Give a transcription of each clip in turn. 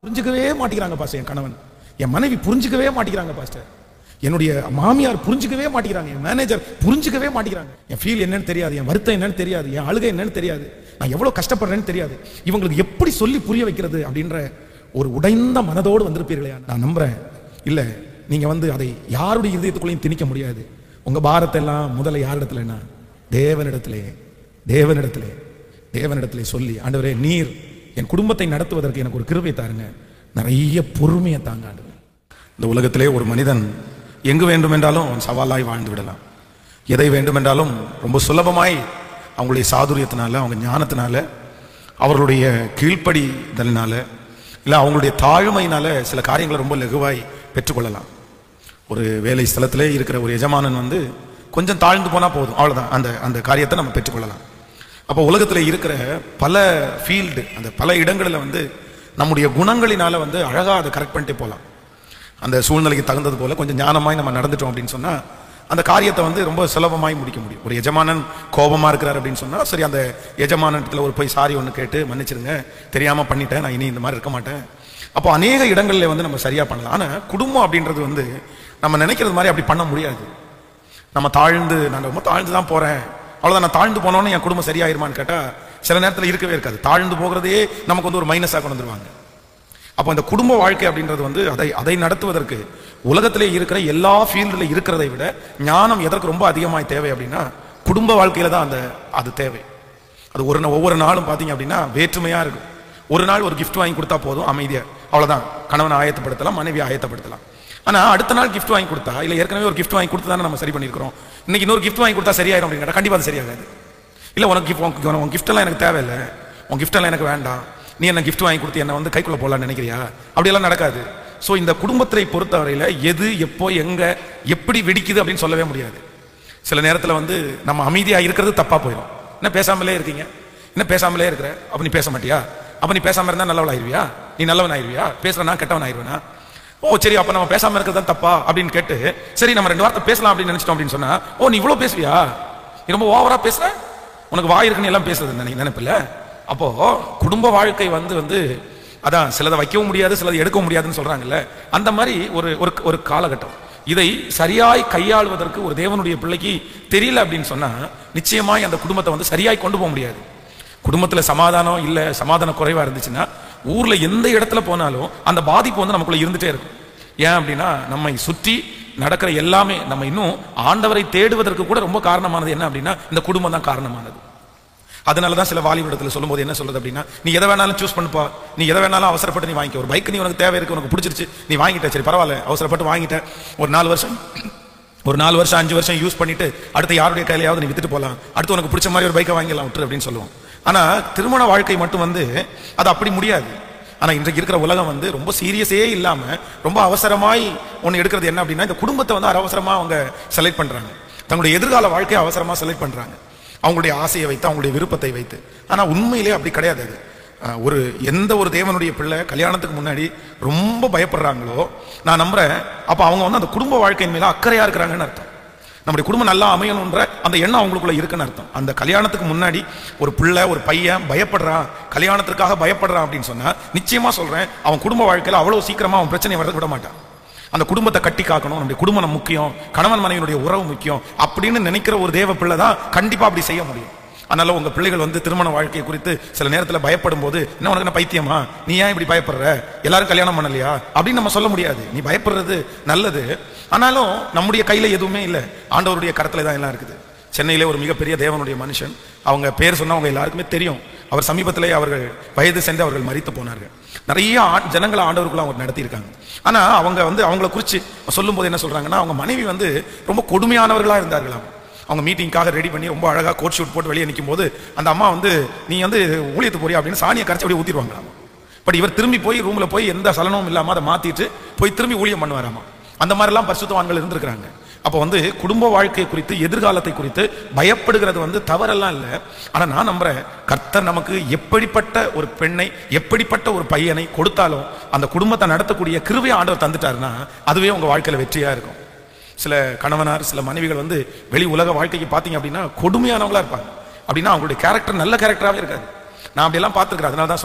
புரிஞ்சுக்கவே மாட்டேங்கிறாங்க பாஸ்டர் என் கணவன் என் மனைவி புரிஞ்சுக்கவே மாட்டேங்கிறாங்க பாஸ்டர் என்னுடைய மாமியார் புரிஞ்சுக்கவே மாட்டேங்கிறாங்க என் மேனேஜர் புரிஞ்சுக்கவே மாட்டேங்கிறாங்க என் ஃபீல் என்னன்னு தெரியாது என் வருத்தம் என்னன்னு தெரியாது என் அழுகை என்னன்னு தெரியாது நான் எவ்வளவு கஷ்டப்படுறேன்னு தெரியாது இவங்களுக்கு எப்படி சொல்லி புரிய வைக்கிறது அப்படின்ற ஒரு உடைந்த மனதோடு வந்திருப்பீர்களே நான் நம்புறேன் இல்ல நீங்க வந்து அதை யாருடைய இதயத்துக்குள்ளேயும் திணிக்க முடியாது உங்க பாரத்தை எல்லாம் முதல்ல யாரிடத்துலன்னா தேவனிடத்திலே தேவனிடத்திலே தேவனிடத்திலே சொல்லி ஆண்டவரே நீர் என் குடும்பத்தை நடத்துவதற்கு எனக்கு ஒரு கிருபை தாருங்க நிறைய பொறுமையை தாங்க ஆண்டவரே இந்த உலகத்திலே ஒரு மனிதன் எங்கு வேண்டுமென்றாலும் அவன் சவாலாய் வாழ்ந்து விடலாம் எதை வேண்டுமென்றாலும் ரொம்ப சுலபமாய் அவங்களுடைய சாதுரியத்தினால அவங்க ஞானத்தினால அவர்களுடைய கீழ்ப்படிதலினால இல்லை அவங்களுடைய தாழ்மையினால சில காரியங்களை ரொம்ப லகுவாய் பெற்றுக்கொள்ளலாம் ஒரு வேலை ஸ்தலத்திலே இருக்கிற ஒரு எஜமானன் வந்து கொஞ்சம் தாழ்ந்து போனா போதும் அவ்வளவுதான் அந்த அந்த காரியத்தை நம்ம பெற்றுக்கொள்ளலாம் அப்போ உலகத்தில் இருக்கிற பல ஃபீல்டு அந்த பல இடங்களில் வந்து நம்முடைய குணங்களினால வந்து அழகா அதை கரெக்ட் பண்ணிட்டே போகலாம் அந்த சூழ்நிலைக்கு தகுந்தது போல கொஞ்சம் ஞானமாய் நம்ம நடந்துட்டோம் அப்படின்னு சொன்னா அந்த காரியத்தை வந்து ரொம்ப சுலபமாய் முடிக்க முடியும் ஒரு எஜமானன் கோபமா இருக்கிறார் அப்படின்னு சொன்னா சரி அந்த எஜமானத்துல ஒரு போய் சாரி ஒன்று கேட்டு மன்னிச்சிருங்க தெரியாம பண்ணிட்டேன் நான் இனி இந்த மாதிரி இருக்க மாட்டேன் அப்போ அநேக இடங்கள்ல வந்து நம்ம சரியா பண்ணலாம் ஆனா குடும்பம் அப்படின்றது வந்து நம்ம நினைக்கிறது மாதிரி அப்படி பண்ண முடியாது நம்ம தாழ்ந்து நான் ரொம்ப தாழ்ந்து தான் போறேன் அவ்வளவுதான் நான் தாழ்ந்து போனோன்னு என் குடும்பம் சரியாயிருமான்னு கேட்டா சில நேரத்தில் இருக்கவே இருக்காது தாழ்ந்து போகிறதே நமக்கு வந்து ஒரு மைனஸாக கொண்டு வந்துருவாங்க அப்போ இந்த குடும்ப வாழ்க்கை அப்படின்றது வந்து அதை அதை நடத்துவதற்கு உலகத்திலே இருக்கிற எல்லா ஃபீல்டில் இருக்கிறதை விட ஞானம் எதற்கு ரொம்ப அதிகமாய் தேவை அப்படின்னா குடும்ப வாழ்க்கையில தான் அந்த அது தேவை அது ஒரு நா- ஒவ்வொரு நாளும் பார்த்தீங்க அப்படின்னா வேற்றுமையா இருக்கும் ஒரு நாள் ஒரு gift வாங்கி கொடுத்தா போதும் அமைதியா அவ்வளவுதான் கணவனை ஆயத்தப்படுத்தலாம் மனைவி ஆயத்தப்படுத்தலாம் ஆனா அடுத்த நாள் gift வாங்கி கொடுத்தா இல்ல ஏற்கனவே ஒரு gift வாங்கி கொடுத்து தானே நம்ம சரி பண்ணியிருக்கிறோம் இன்னைக்கு இன்னொரு gift வாங்கி கொடுத்தா சரியாயிரும் அப்படின்னு கேட்டா கண்டிப்பா அது சரியாகாது இல்ல உனக்கு gift- உனக்கு உன் gift எல்லாம் எனக்கு தேவையில்லை உன் gift எல்லாம் எனக்கு வேண்டாம் நீ என்ன gift வாங்கி கொடுத்து என்ன வந்து கைக்குள்ள போடலாம்னு நினைக்கிறியா அப்படியெல்லாம் நடக்காது சோ இந்த குடும்பத்தை பொறுத்தவரையில எது எப்போ எங்க எப்படி வெடிக்குது அப்படின்னு சொல்லவே முடியாது சில நேரத்துல வந்து நம்ம அமைதியா இருக்கிறது தப்பா போயிடும் என்ன பேசாமலே இருக்கீங்க என்ன பேசாமலே இருக்கிற அப்ப நீ பேச மாட்டியா அப்ப நீ பேசாம இருந்தா நல்லவள் ஆயிருவியா நீ நல்லவன் ஆயிருவியா பேசுறனா கெட்டவன் ஆயிருவனா ஓ சரி அப்ப நம்ம பேசாம இருக்கிறது தான் தப்பா அப்படின்னு கேட்டு சரி நம்ம ரெண்டு வார்த்தை பேசலாம் அப்படின்னு நினைச்சிட்டோம் அப்படின்னு சொன்னா ஓ நீ இவ்வளவு பேசுவியா நீ ரொம்ப ஓவரா பேசுற உனக்கு வாய் இருக்குன்னு எல்லாம் பேசுறது நினை நினைப்பில்ல அப்போ குடும்ப வாழ்க்கை வந்து வந்து அதான் சிலதை வைக்கவும் முடியாது சிலதை எடுக்கவும் முடியாதுன்னு சொல்றாங்கல்ல அந்த மாதிரி ஒரு ஒரு ஒரு காலகட்டம் இதை சரியாய் கையாளுவதற்கு ஒரு தேவனுடைய பிள்ளைக்கு தெரியல அப்படின்னு சொன்னா நிச்சயமாய் அந்த குடும்பத்தை வந்து சரியாய் கொண்டு போக முடியாது குடும்பத்துல சமாதானம் இல்ல சமாதான குறைவா இருந்துச்சுன்னா ஊர்ல எந்த இடத்துல போனாலும் அந்த பாதிப்பு வந்து நமக்குள்ள இருந்துட்டே இருக்கும் ஏன் அப்படின்னா நம்மை சுற்றி நடக்கிற எல்லாமே நம்ம இன்னும் ஆண்டவரை தேடுவதற்கு கூட ரொம்ப காரணமானது என்ன அப்படின்னா இந்த குடும்பம் தான் காரணமானது அதனால தான் சில வாலிபடத்தில் சொல்லும்போது என்ன சொல்றது அப்படின்னா நீ எதை வேணாலும் சூஸ் பண்ணுப்பா நீ எதை வேணாலும் அவசரப்பட்டு நீ வாங்கிக்க ஒரு பைக் நீ உனக்கு தேவை இருக்கு உனக்கு பிடிச்சிருச்சு நீ வாங்கிட்ட சரி பரவாயில்ல அவசரப்பட்டு வாங்கிட்ட ஒரு நாலு வருஷம் ஒரு நாலு வருஷம் அஞ்சு வருஷம் யூஸ் பண்ணிட்டு அடுத்து யாருடைய கையிலையாவது நீ வித்துட்டு போலாம் அடுத்து உனக்கு பிடிச்ச மாதிரி ஒரு பைக்கை வாங்கிடலாம் விட்டுரு அப்படின்னு சொல்லுவோம் ஆனா திருமண வாழ்க்கை மட்டும் வந்து அது அப்படி முடியாது ஆனா இன்றைக்கு இருக்கிற உலகம் வந்து ரொம்ப சீரியஸே இல்லாம ரொம்ப அவசரமாய் ஒன்னு எடுக்கிறது என்ன அப்படின்னா இந்த குடும்பத்தை வந்து அவசரமா அவங்க செலக்ட் பண்றாங்க தங்களுடைய எதிர்கால வாழ்க்கையை அவசரமா செலக்ட் பண்றாங்க அவங்களுடைய ஆசையை வைத்து அவங்களுடைய விருப்பத்தை வைத்து ஆனா உண்மையிலே அப்படி கிடையாது அது அஹ், ஒரு எந்த ஒரு தேவனுடைய பிள்ளை கல்யாணத்துக்கு முன்னாடி ரொம்ப பயப்படுறாங்களோ நான் நம்புறேன் அப்ப அவங்க வந்து அந்த குடும்ப வாழ்க்கையின் மேல அக்கறையா இருக்கிறாங்கன்னு அர்த்தம் நம்முடைய குடும்பம் நல்லா அமையணுன்ற அந்த எண்ணம் அவங்களுக்குள்ள இருக்குன்னு அர்த்தம் அந்த கல்யாணத்துக்கு முன்னாடி ஒரு பிள்ளை ஒரு பையன் பயப்படுறான் கல்யாணத்திற்காக பயப்படுறான் அப்படின்னு சொன்னா நிச்சயமா சொல்றேன் அவன் குடும்ப வாழ்க்கையில அவ்வளவு சீக்கிரமா அவன் பிரச்சனை வரது விட மாட்டான் அந்த குடும்பத்தை கட்டி காக்கணும் நம்முடைய குடும்பம் நம்ம முக்கியம் கணவன் மனைவியுடைய உறவு முக்கியம் அப்படின்னு நினைக்கிற ஒரு தேவ பிள்ளை தான் கண்டிப்பா அப்படி செய்ய முடியும் அதனால உங்க பிள்ளைகள் வந்து திருமண வாழ்க்கையை குறித்து சில நேரத்துல பயப்படும் போது என்ன உனக்கு என்ன பைத்தியமா நீ ஏன் இப்படி பயப்படுற எல்லாரும் கல்யாணம் பண்ணலையா அப்படின்னு நம்ம சொல்ல முடியாது நீ பயப்படுறது நல்லது ஆனாலும் நம்முடைய கையில எதுவுமே இல்லை ஆண்டவருடைய கரத்துல தான் எல்லாம் இருக்குது சென்னையிலே ஒரு மிகப்பெரிய தேவனுடைய மனுஷன் அவங்க பேர் சொன்னா அவங்க எல்லாருக்குமே தெரியும் அவர் சமீபத்திலே அவர்கள் வயது சென்று அவர்கள் மரித்து போனார்கள் நிறைய ஆண் ஜனங்களை ஆண்டவருக்குள்ள அவங்க நடத்தியிருக்காங்க ஆனா அவங்க வந்து அவங்கள குறித்து சொல்லும்போது என்ன சொல்றாங்கன்னா அவங்க மனைவி வந்து ரொம்ப கொடுமையானவர்களா இருந்தார்களாம் அவங்க மீட்டிங்காக ரெடி பண்ணி ரொம்ப அழகா கோட் ஷூட் போட்டு வெளியே நிற்கும் போது அந்த அம்மா வந்து நீ வந்து ஊழியத்து போறியா அப்படின்னு சாணியை கரைச்சி அப்படியே ஊத்திடுவாங்களாம் பட் இவர் திரும்பி போய் ரூம்ல போய் எந்த சலனமும் இல்லாம அதை மாத்திட்டு போய் திரும்பி ஊழியம் பண்ணுவாராமா அந்த மாதிரிலாம் பரிசுத்தவான்கள் இருந்திருக்கிறாங்க அப்போ வந்து குடும்ப வாழ்க்கை குறித்து எதிர்காலத்தை குறித்து பயப்படுகிறது வந்து தவறெல்லாம் இல்லை ஆனா நான் நம்புறேன் கர்த்தர் நமக்கு எப்படிப்பட்ட ஒரு பெண்ணை எப்படிப்பட்ட ஒரு பையனை கொடுத்தாலும் அந்த குடும்பத்தை நடத்தக்கூடிய கிருபையை ஆண்டவர் தந்துட்டாருன்னா அதுவே உங்க வாழ்க்கையில வெற்றியா இருக்கும் சில கணவனார் சில மனைவிகள் வந்து வெளி உலக வாழ்க்கைக்கு பார்த்தீங்க அப்படின்னா கொடுமையானவங்களா இருப்பாங்க அப்படின்னா அவங்களுடைய கேரக்டர் நல்ல கேரக்டராகவே இருக்காது நான் அப்படியெல்லாம் பார்த்துருக்கிறேன் அதனால தான் சொல்றேன்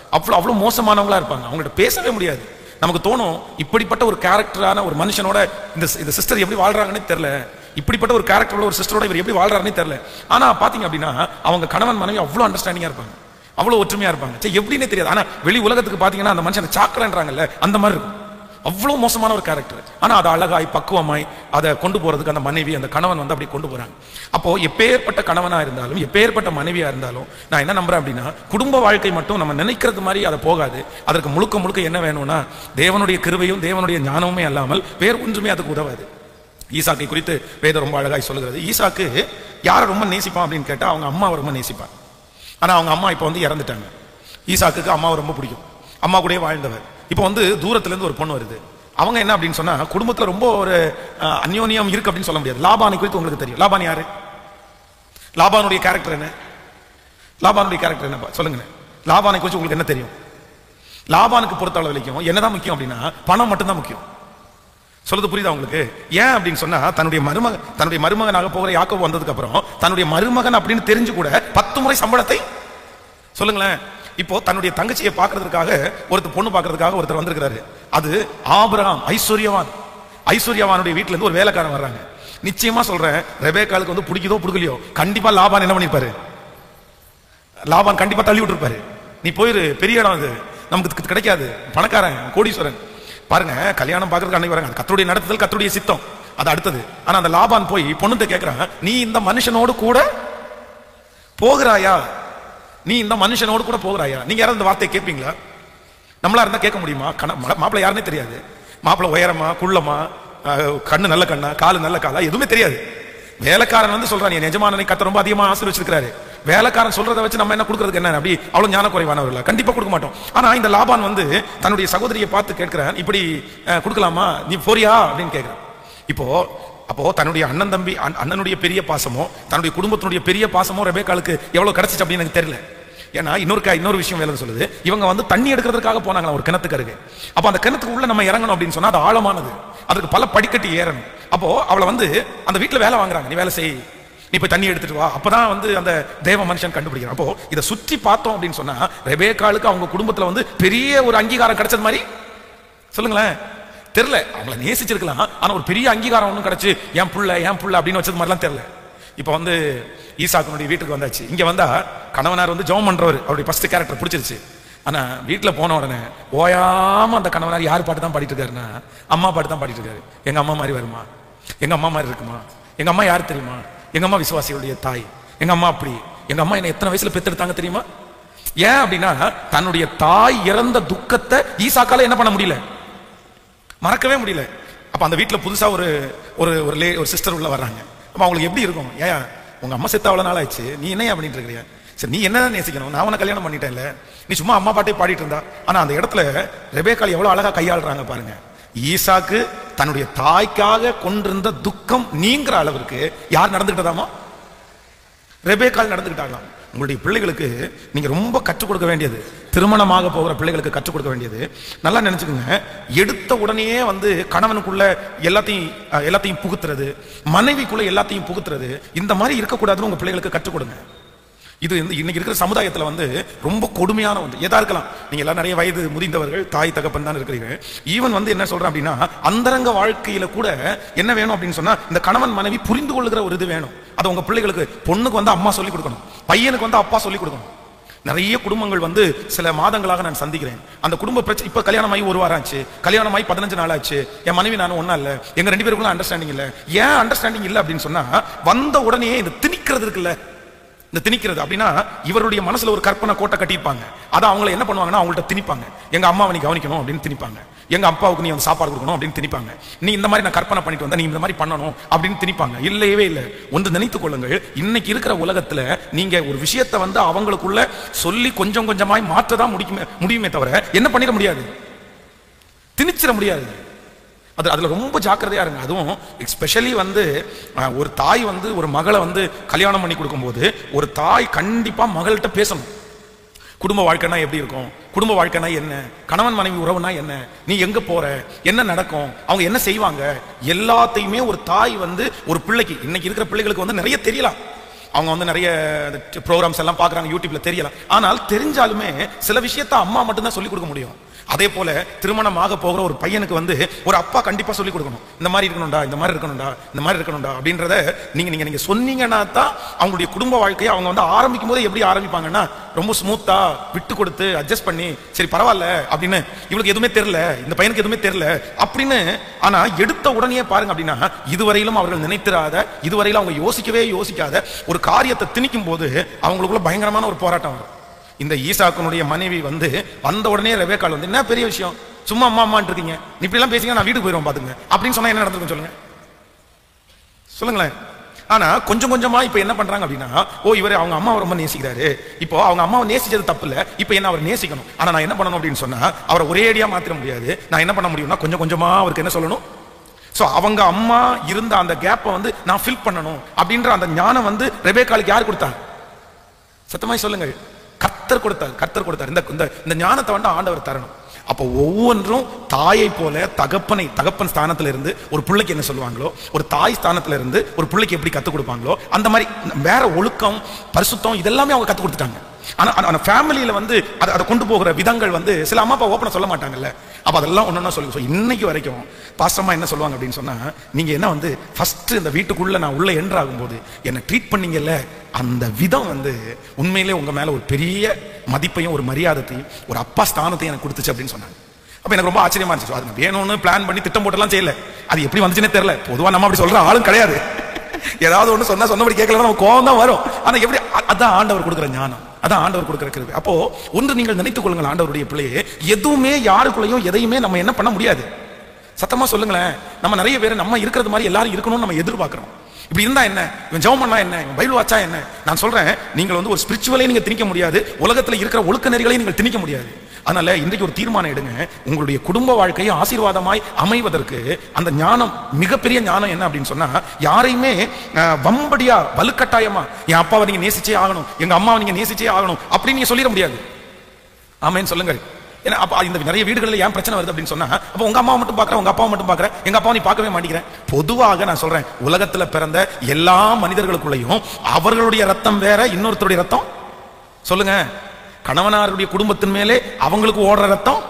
அவ்வளோ அவ்வளோ மோசமானவங்களா இருப்பாங்க அவங்கள்ட்ட பேசவே முடியாது நமக்கு தோணும் இப்படிப்பட்ட ஒரு கேரக்டரான ஒரு மனுஷனோட இந்த இந்த சிஸ்டர் எப்படி வாழ்றாங்கன்னே தெரியல இப்படிப்பட்ட ஒரு கேரக்டரோட ஒரு சிஸ்டரோட இவர் எப்படி வாழ்றாருன்னே தெரியல ஆனா பாத்தீங்க அப்படின்னா அவங்க கணவன் மனைவி அவ்வளோ அண்டர்ஸ்டாண்டிங்கா இருப்பாங்க அவ்வளோ ஒற்றுமையா இருப்பாங்க சரி எப்படின்னே தெரியாது ஆனா வெளி உலகத்துக்கு பாத்தீங்கன்னா அந்த மனுஷன் சாக்கலன்றாங்கல்ல அந்த மாதிரி இருக்கும் அவ்வளோ மோசமான ஒரு கேரக்டர் ஆனா அதை அழகாய் பக்குவமாய் அதை கொண்டு போறதுக்கு அந்த மனைவி அந்த கணவன் வந்து அப்படி கொண்டு போறாங்க அப்போ எப்பேற்பட்ட கணவனா இருந்தாலும் எப்பேற்பட்ட மனைவியா இருந்தாலும் நான் என்ன நம்புறேன் அப்படின்னா குடும்ப வாழ்க்கை மட்டும் நம்ம நினைக்கிறது மாதிரி அதை போகாது அதற்கு முழுக்க முழுக்க என்ன வேணும்னா தேவனுடைய கிருபையும் தேவனுடைய ஞானமுமே அல்லாமல் வேறு ஒன்றுமே அதுக்கு உதவாது ஈசாக்கை குறித்து வேதம் ரொம்ப அழகாய் சொல்லுகிறது ஈசாக்கு யாரை ரொம்ப நேசிப்பான் அப்படின்னு கேட்டா அவங்க அம்மாவை ரொம்ப நேசிப்பான் ஆனா அவங்க அம்மா இப்போ வந்து இறந்துட்டாங்க ஈசாக்குக்கு அம்மாவை ரொம்ப பிடிக்கும் அம்மா கூடயே வாழ்ந்தவர் இப்போ வந்து தூரத்துல இருந்து ஒரு பொண்ணு வருது அவங்க என்ன அப்படின்னு சொன்னா குடும்பத்துல ரொம்ப ஒரு அஹ், அந்யோன்யம் இருக்கு அப்படின்னு சொல்ல முடியாது லாபானை குறித்து உங்களுக்கு தெரியும் லாபான் யாரு லாபானுடைய கேரக்டர் என்ன லாபானுடைய கேரக்டர் என்ன சொல்லுங்க லாபானை குறித்து உங்களுக்கு என்ன தெரியும் லாபானுக்கு பொறுத்த அளவு வரைக்கும் என்னதான் முக்கியம் அப்படின்னா பணம் மட்டும்தான் முக்கியம் சொல்றது புரியுதா உங்களுக்கு ஏன் அப்படின்னு சொன்னா தன்னுடைய மருமக தன்னுடைய மருமகனாக போகிற யாக்கோபு வந்ததுக்கு அப்புறம் தன்னுடைய மருமகன் அப்படின்னு தெரிஞ்சு கூட பத்து முறை சம்பளத்தை சொல்லுங்களேன் இப்போ தன்னுடைய தங்கச்சியை பார்க்கறதுக்காக ஒருத்தர் பொண்ணு பார்க்கறதுக்காக ஒருத்தர் வந்திருக்கிறாரு அது ஆபிரகாம் ஐஸ்வர்யவான் ஐஸ்வர்யவானுடைய வீட்ல இருந்து ஒரு வேலைக்காரன் வர்றாங்க நிச்சயமா சொல்றேன் ரெபேக்காலுக்கு வந்து பிடிக்குதோ பிடிக்கலையோ கண்டிப்பா லாபான் என்ன பண்ணிருப்பாரு லாபான் கண்டிப்பா தள்ளி விட்டுருப்பாரு நீ போயிரு பெரிய இடம் அது நமக்கு இது கிடைக்காது பணக்காரன் கோடீஸ்வரன் பாருங்க கல்யாணம் பார்க்கறதுக்கு அன்னைக்கு வராங்க அது கத்தருடைய நடத்துதல் கத்தருடைய சித்தம் அது அடுத்தது ஆனா அந்த லாபான் போய் பொண்ணுகிட்ட கேட்கறான் நீ இந்த மனுஷனோடு கூட போகிறாயா நீ இந்த மனுஷனோடு கூட போகிறாயா நீங்க யாராவது இந்த வார்த்தையை கேட்பீங்களா நம்மளா இருந்தா கேட்க முடியுமா கண மாப்பிள்ளை யாருன்னே தெரியாது மாப்பிள்ளை உயரமா குள்ளமா அஹ், கண்ணு நல்ல கண்ணா காலு நல்ல காலா எதுவுமே தெரியாது வேலைக்காரன் வந்து சொல்றான் என் எஜமானனை கத்த ரொம்ப அதிகமா ஆசீர்வச்சிருக்காரு வேலைக்காரன் சொல்றதை வச்சு நம்ம என்ன கொடுக்கறதுக்கு என்ன அப்படி அவ்வளவு ஞான குறைவானவர்களா கண்டிப்பா கொடுக்க மாட்டோம் ஆனா இந்த லாபான் வந்து தன்னுடைய சகோதரியை பார்த்து கேட்கிறான் இப்படி அஹ், கொடுக்கலாமா நீ போறியா அப்படின்னு கேட்கிறான் இப்போ அப்போ தன்னுடைய அண்ணன் தம்பி அண்ண- அண்ணனுடைய பெரிய பாசமோ தன்னுடைய குடும்பத்தினுடைய பெரிய பாசமோ ரெபேக்காலுக்கு எவ்வளவு கிடைச்சிச்சு அப்படின்னு எனக்கு தெரியல ஏன்னா இன்னொரு க- இன்னொரு விஷயம் வேலை சொல்லுது இவங்க வந்து தண்ணி எடுக்கிறதுக்காக போனாங்களா ஒரு கிணத்துக்கு அருகே அப்ப அந்த கிணத்துக்கு உள்ள நம்ம இறங்கணும் அப்படின்னு சொன்னா அது ஆழமானது அதுக்கு பல படிக்கட்டு ஏறணும் அப்போ அவளை வந்து அந்த வீட்டுல வேலை வாங்குறாங்க நீ வேலை செய் நீ போய் தண்ணி எடுத்துட்டு வா அப்பதான் வந்து அந்த தேவ மனுஷன் கண்டுபிடிக்கிறான் அப்போ இதை சுற்றி பார்த்தோம் அப்படின்னு சொன்னா ரெபேக்காலுக்கு அவங்க குடும்பத்துல வந்து பெரிய ஒரு அங்கீகாரம் கிடைச்சது மாதிரி சொல்லுங்களேன் தெரியல அவங்கள நேசிச்சிருக்கலாம் ஆனா ஒரு பெரிய அங்கீகாரம் ஒன்றும் கிடைச்சு என் புள்ள என் புள்ள அப்படின்னு வச்சது மாதிரிலாம் தெரியல இப்போ வந்து ஈசாக்கனுடைய வீட்டுக்கு வந்தாச்சு இங்க வந்தா கணவனார் வந்து ஜெபம் பண்றவர் அவருடைய ஃபர்ஸ்ட் கேரக்டர் பிடிச்சிருச்சு ஆனா வீட்டுல போன உடனே ஓயாம அந்த கணவனார் யார் பாட்டு தான் பாடிட்டு இருக்காருன்னா அம்மா பாட்டு தான் பாடிட்டு இருக்காரு எங்க அம்மா மாதிரி வருமா எங்க அம்மா மாதிரி இருக்குமா எங்க அம்மா யார் தெரியுமா எங்க அம்மா விசுவாசிகளுடைய தாய் எங்க அம்மா அப்படி எங்க அம்மா என்ன எத்தனை வயசுல பெத்தெடுத்தாங்க தெரியுமா ஏன் அப்படின்னா தன்னுடைய தாய் இறந்த துக்கத்தை ஈசாக்கால என்ன பண்ண முடியல மறக்கவே முடியல அப்ப அந்த வீட்ல புதுசா ஒரு ஒரு ஒரு லே ஒரு சிஸ்டர் உள்ள வர்றாங்க அப்ப அவங்களுக்கு எப்படி இருக்கும் ஏன் உங்க அம்மா செத்த அவ்வளவு நாள் ஆயிடுச்சு நீ என்ன பண்ணிட்டு இருக்கிறியா சரி நீ என்ன நேசிக்கணும் நான் உன கல்யாணம் பண்ணிட்டேன்ல நீ சும்மா அம்மா பாட்டே பாடிட்டு இருந்தா ஆனா அந்த இடத்துல ரெபேக்கால் எவ்வளவு அழகா கையாளுறாங்க பாருங்க ஈசாக்கு தன்னுடைய தாய்க்காக கொண்டிருந்த துக்கம் நீங்கிற அளவிற்கு யார் நடந்துக்கிட்டதாமா ரெபேக்கால் நடந்துக்கிட்டாங்களாம் உங்களுடைய பிள்ளைகளுக்கு நீங்க ரொம்ப கற்றுக் கொடுக்க வேண்டியது திருமணமாக போகிற பிள்ளைகளுக்கு கற்றுக் கொடுக்க வேண்டியது நல்லா நினைச்சுக்கோங்க எடுத்த உடனேயே வந்து கணவனுக்குள்ள எல்லாத்தையும் அஹ், எல்லாத்தையும் புகுத்துறது மனைவிக்குள்ள எல்லாத்தையும் புகுத்துறது இந்த மாதிரி இருக்கக்கூடாதுன்னு உங்க பிள்ளைகளுக்கு கற்றுக் கொடுங்க இது இந்த- இன்னைக்கு இருக்கிற சமுதாயத்துல வந்து ரொம்ப கொடுமையான ஒன்று எதா இருக்கலாம் நீங்க எல்லாம் நிறைய வயது முதிர்ந்தவர்கள் தாய் தகப்பன் தான் இருக்கிறீங்க ஈவன் வந்து என்ன சொல்றேன் அப்படின்னா அந்தரங்க வாழ்க்கையில கூட என்ன வேணும் அப்படின்னு சொன்னா இந்த கணவன் மனைவி புரிந்து கொள்ளுகிற ஒரு இது வேணும் அது உங்க பிள்ளைகளுக்கு பொண்ணுக்கு வந்து அம்மா சொல்லி கொடுக்கணும் பையனுக்கு வந்து அப்பா சொல்லி கொடுக்கணும் நிறைய குடும்பங்கள் வந்து சில மாதங்களாக நான் சந்திக்கிறேன் அந்த குடும்ப பிரச்சனை இப்ப கல்யாணம் ஆகி ஒரு வாரம் ஆச்சு கல்யாணம் ஆகி பதினஞ்சு நாள் ஆச்சு என் மனைவி நானும் ஒண்ணா இல்ல எங்க ரெண்டு பேருக்குள்ள அண்டர்ஸ்டாண்டிங் இல்ல ஏன் அண்டர்ஸ்டாண்டிங் இல்ல அப்படின்னு சொன்னா வந்த உடனே இந்த திணிக்கிறது இருக்குல்ல இந்த திணிக்கிறது அப்படின்னா இவருடைய மனசுல ஒரு கற்பனை கோட்டை கட்டியிருப்பாங்க அதை அவங்கள என்ன பண்ணுவாங்கன்னா அவங்கள்ட்ட திணிப்பாங்க எங்க அம்மாவை நீ கவனிக்கணும் அப்படின்னு திணிப்பாங்க எங்க அப்பாவுக்கு நீ வந்து சாப்பாடு கொடுக்கணும் அப்படின்னு திணிப்பாங்க நீ இந்த மாதிரி நான் கற்பனை பண்ணிட்டு வந்தா நீ இந்த மாதிரி பண்ணணும் அப்படின்னு திணிப்பாங்க இல்லையவே இல்லை ஒன்று நினைத்துக் கொள்ளுங்கள் இன்னைக்கு இருக்கிற உலகத்துல நீங்க ஒரு விஷயத்தை வந்து அவங்களுக்குள்ள சொல்லி கொஞ்சம் கொஞ்சமாய் மாற்றதான் முடிக்குமே முடியுமே தவிர என்ன பண்ணிட முடியாது திணிச்சிட முடியாது அது அதுல ரொம்ப ஜாக்கிரதையா இருங்க அதுவும் எஸ்பெஷலி வந்து அஹ், ஒரு தாய் வந்து ஒரு மகளை வந்து கல்யாணம் பண்ணி கொடுக்கும்போது ஒரு தாய் கண்டிப்பா மகள்கிட்ட பேசணும் குடும்ப வாழ்க்கைனா எப்படி இருக்கும் குடும்ப வாழ்க்கைனா என்ன கணவன் மனைவி உறவுனா என்ன நீ எங்க போற என்ன நடக்கும் அவங்க என்ன செய்வாங்க எல்லாத்தையுமே ஒரு தாய் வந்து ஒரு பிள்ளைக்கு இன்னைக்கு இருக்கிற பிள்ளைகளுக்கு வந்து நிறைய தெரியலாம் அவங்க வந்து நிறைய ப்ரோக்ராம்ஸ் எல்லாம் பார்க்குறாங்க யூடியூப்ல தெரியலாம் ஆனால் தெரிஞ்சாலுமே சில விஷயத்த அம்மா மட்டும்தான் சொல்லிக் கொடுக்க முடியும் அதே போல திருமணம் ஆக போகிற ஒரு பையனுக்கு வந்து ஒரு அப்பா கண்டிப்பா சொல்லி கொடுக்கணும் இந்த மாதிரி இருக்கணும்டா இந்த மாதிரி இருக்கணும்டா இந்த மாதிரி இருக்கணும்டா அப்படின்றத நீங்க நீங்க நீங்க சொன்னீங்கன்னா தான் அவங்களுடைய குடும்ப வாழ்க்கையை அவங்க வந்து ஆரம்பிக்கும் போது எப்படி ஆரம்பிப்பாங்கன்னா ரொம்ப ஸ்மூத்தா விட்டு கொடுத்து அட்ஜஸ்ட் பண்ணி சரி பரவாயில்ல அப்படின்னு இவளுக்கு எதுவுமே தெரியல இந்த பையனுக்கு எதுவுமே தெரியல அப்படின்னு ஆனா எடுத்த உடனே பாருங்க அப்படின்னா இதுவரையிலும் அவர்கள் நினைத்திராத இதுவரையிலும் அவங்க யோசிக்கவே யோசிக்காத ஒரு காரியத்தை திணிக்கும் போது அவங்களுக்குள்ள பயங்கரமான ஒரு போராட்டம் வரும் இந்த ஈசாக்கனுடைய மனைவி வந்து வந்த உடனே ரெவேக்கால் வந்து என்ன பெரிய விஷயம் சும்மா அம்மா அம்மான்னு இருக்கீங்க நீ இப்படி எல்லாம் பேசிங்க நான் வீட்டுக்கு போயிடுவோம் பாத்துங்க அப்படின்னு சொன்னா என்ன நடந்திருக்கும் சொல்லுங்க சொல்லுங்களேன் ஆனா கொஞ்சம் கொஞ்சமா இப்ப என்ன பண்றாங்க அப்படின்னா ஓ இவர் அவங்க அம்மாவை ரொம்ப நேசிக்கிறாரு இப்போ அவங்க அம்மாவை நேசிச்சது தப்பு இல்ல இப்போ என்ன அவர் நேசிக்கணும் ஆனா நான் என்ன பண்ணணும் அப்படின்னு சொன்னா அவரை ஒரேடியா மாத்திர முடியாது நான் என்ன பண்ண முடியும்னா கொஞ்சம் கொஞ்சமா அவருக்கு என்ன சொல்லணும் சோ அவங்க அம்மா இருந்த அந்த கேப்பை வந்து நான் ஃபில் பண்ணணும் அப்படின்ற அந்த ஞானம் வந்து ரெபேக்காலுக்கு யார் கொடுத்தாங்க சத்தமாய் சொல்லுங்கள் கர்த்தர் கொடுத்தார் கர்த்தர் கொடுத்தார் இந்த இந்த இந்த ஞானத்தை வந்து ஆண்டவர் தரணும் அப்போ ஒவ்வொன்றும் தாயை போல தகப்பனை தகப்பன் ஸ்தானத்துல இருந்து ஒரு பிள்ளைக்கு என்ன சொல்லுவாங்களோ ஒரு தாய் ஸ்தானத்துல இருந்து ஒரு பிள்ளைக்கு எப்படி கத்துக் கொடுப்பாங்களோ அந்த மாதிரி வேற ஒழுக்கம் பரிசுத்தம் இதெல்லாமே அவங்க கத்துக் கொடுத்துட்டாங்க ஆனா ஆனா- ஆனா ஃபேமிலியில வந்து அதை அதை கொண்டு போகிற விதங்கள் வந்து சில அம்மா அப்பா ஓப்பனா சொல்ல மாட்டாங்கல்ல அப்ப அதெல்லாம் ஒன்னொன்னா சொல்லி so இன்னைக்கு வரைக்கும் பாசமா என்ன சொல்லுவாங்க அப்படின்னு சொன்னா நீங்க என்ன வந்து ஃபர்ஸ்ட் இந்த வீட்டுக்குள்ள நான் உள்ள என்ட்ரு ஆகும்போது என்ன ட்ரீட் பண்ணீங்கல்ல அந்த விதம் வந்து உண்மையிலே உங்க மேல ஒரு பெரிய மதிப்பையும் ஒரு மரியாதையும் ஒரு அப்பா ஸ்தானத்தையும் எனக்கு கொடுத்துச்சு அப்படின்னு சொன்னாங்க அப்ப எனக்கு ரொம்ப ஆச்சரியமா இருந்துச்சு So, அது நான் வேணும்னு பிளான் பண்ணி திட்டம் போட்டெல்லாம் செய்யல அது எப்படி வந்துச்சுன்னே தெரியல பொதுவா நம்ம அப்படி சொல்ற ஆளும் கிடையாது ஏதாவது ஒண்ணு சொன்னா சொன்னபடி கேட்கல நம்ம கோவம் தான் வரும் ஆனா எப்படி அ- அதான் ஆண்டவர் கொடுக்குற ஞானம் அதான் ஆண்டவர் கொடுக்குற கிருபை அப்போ ஒன்று நீங்கள் நினைத்துக் கொள்ளுங்கள் ஆண்டவருடைய பிள்ளையே எதுவுமே யாருக்குள்ளேயும் எதையுமே நம்ம என்ன பண்ண முடியாது சத்தமா சொல்லுங்களேன் நம்ம நிறைய பேர் நம்ம இருக்கிறது மாதிரி எல்லாரும் இருக்கணும்னு நம்ம எதிர்பார்க்கிறோம் இப்படி இருந்தா என்ன இவன் ஜெபம் பண்ணா என்ன இவன் பைபிள் வாச்சா என்ன நான் சொல்றேன் நீங்கள் வந்து ஒரு ஸ்பிரிச்சுவலே நீங்க திணிக்க முடியாது உலகத்துல இருக்கிற ஒழுக்க நெறிகளையும் நீங்கள் திணிக்க முடியாது அதனால இன்றைக்கு ஒரு தீர்மானம் எடுங்க உங்களுடைய குடும்ப வாழ்க்கையை ஆசீர்வாதமாய் அமைவதற்கு அந்த ஞானம் மிகப்பெரிய ஞானம் என்ன அப்படின்னு சொன்னா யாரையுமே அஹ், வம்படியா வலுக்கட்டாயமா என் அப்பாவை நீங்க நேசிச்சே ஆகணும் எங்க அம்மாவை நீங்க நேசிச்சே ஆகணும் அப்படின்னு நீங்க சொல்லிட முடியாது ஆமென் சொல்லுங்கள் ஏன்னா அப்ப இந்த நிறைய வீடுகளில் ஏன் பிரச்சனை வருது அப்படின்னு சொன்னா அப்ப உங்க அம்மாவை மட்டும் பார்க்கறேன் உங்க அப்பாவை மட்டும் பார்க்கறேன் எங்க அப்பாவை நீ பார்க்கவே மாட்டேங்கிறேன் பொதுவாக நான் சொல்றேன் உலகத்துல பிறந்த எல்லா மனிதர்களுக்குள்ளேயும் அவர்களுடைய ரத்தம் வேற இன்னொருத்தருடைய ரத்தம் சொல்லுங்க கணவனாருடைய குடும்பத்தின் மேலே அவங்களுக்கு ஓடுற ரத்தம்